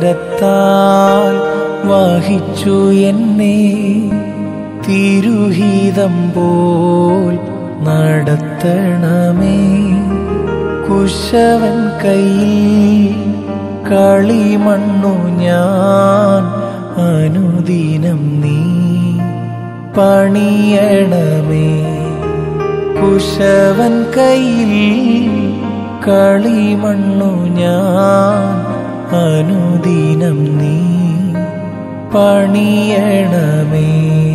കരത്താൽ വഹിച്ചു എന്നെ തിരുഹിതം പോൽ നടത്തണമേ കുശവൻ കയ്യിൽ കളിമണ്ണു ഞാൻ അനുദിനം നീ പണിയണമേ കുശവൻ കയ്യിൽ കളിമണ്ണു ഞാൻ അനുദിനം നീ പണിയണമേ